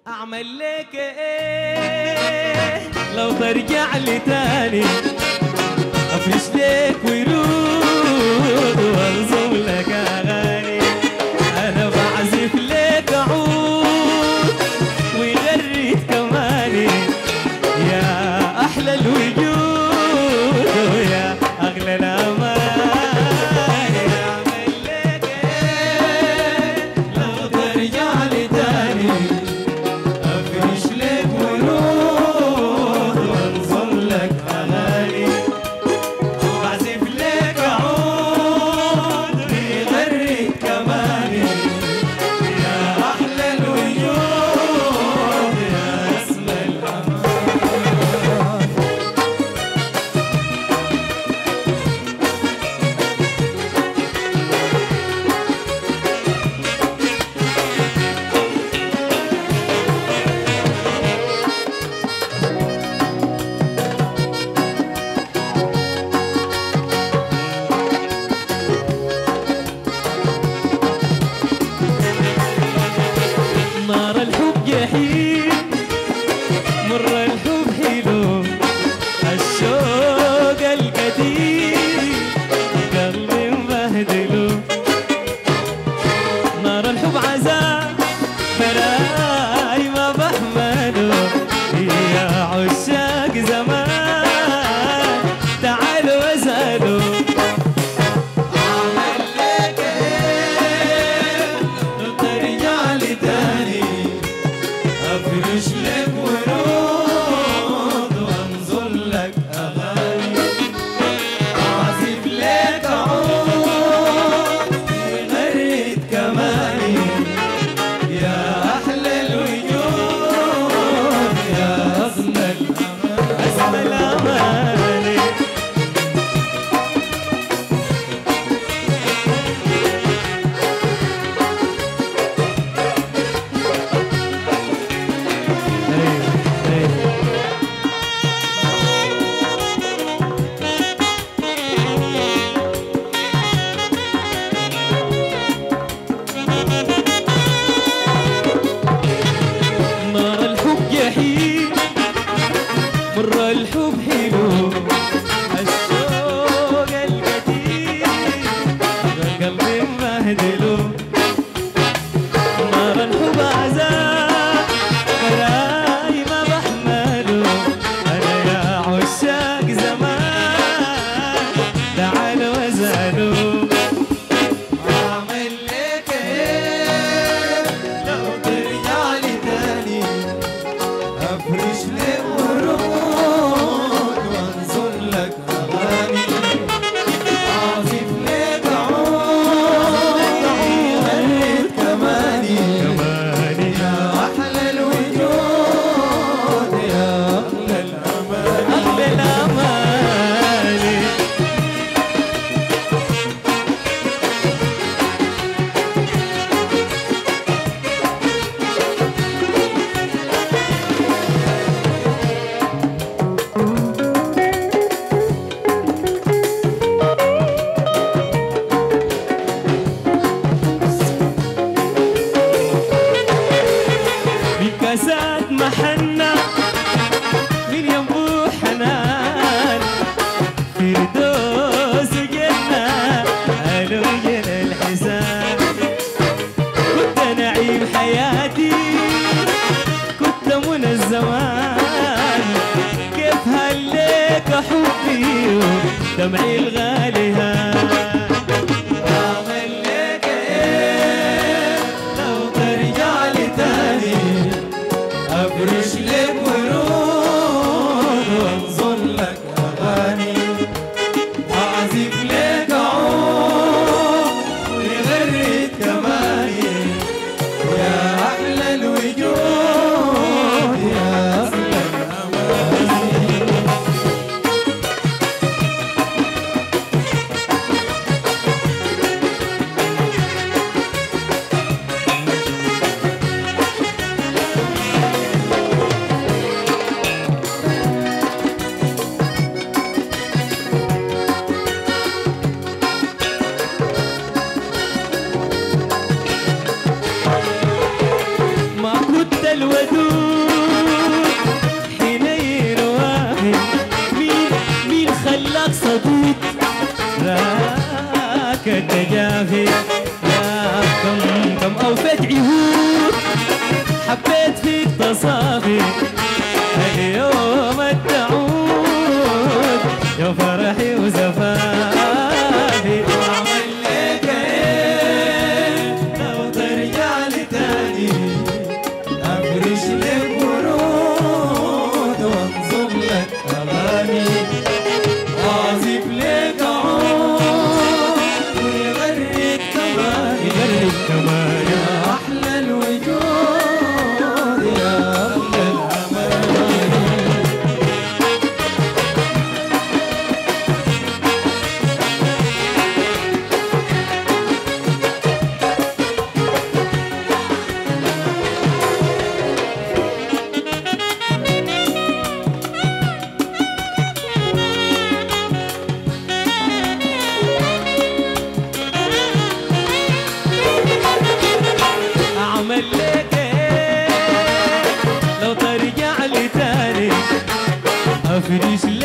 اعمل لك ايه لو ترجع لي تاني افرش لك ورود وانظم لك اغاني انا بعزف لك عود ويغرد كماني يا احلى الوجود ويا اغلى الامان اعمل لك ايه لو ترجع لي تاني افرش لك ورود وانظم لك اغاني بعزف لك عود ويغرد كماني يا احلى الوجود يا اسمى الامان نار الحب جحيم مر الحب حلو الشوق القديم قلبي مبهدله نار الحب عذاب براي ما بحمله يا عشاق زمان تعالوا واسألوا أعمل لك إيه لو ترجع لي تاني أفرش لك ورود وأنزل لك أغاني أعزف لك عود ويغرد كماني يا أحلى الوجود يا أصل الأمان أصل الأمان نار الحب جحيم مر الحب حلو الشوق القديم قلبي مبهدله نار الحب عذاب براي ما بحمله انا يا عشاق زمان تعالوا واسالوا اعمل لك ايه لو ترجع لي تاني افرش لك ورود وانزل لك اغاني اعزف لك عود يغرد كماني يا احلى الوجود يا احلى الامان احلى الامان بكاسات محنة من ينبوع حنان فردوس جنة ألو جن الحسان كنت نعيم حياتي كنت منى الزمان كيف هليك حبي ودمعي الغالي هان أعمل لك إيه لو ترجع لي تاني أفرش لك ورود وأنظر لك أغاني أعزف لك عود ويغرد كماني يا أحلى الوجود يا أصل الأماني الودود حنين واهي مين مين خلاك صدود راك التجافي يا كم كم اوفيت عهود حبيت فيك تصافي اليوم التعود يا فرحي وزفافي واعمل لك ايه لو ترجع لي تاني افرش لك ورود وانظم لك اغاني واعزف لك عود ويغرد كمان يغرد كمان يا احلى الوجود يا اغلى الاماني اعمل لك ايه لو ترجع لي تاني افرش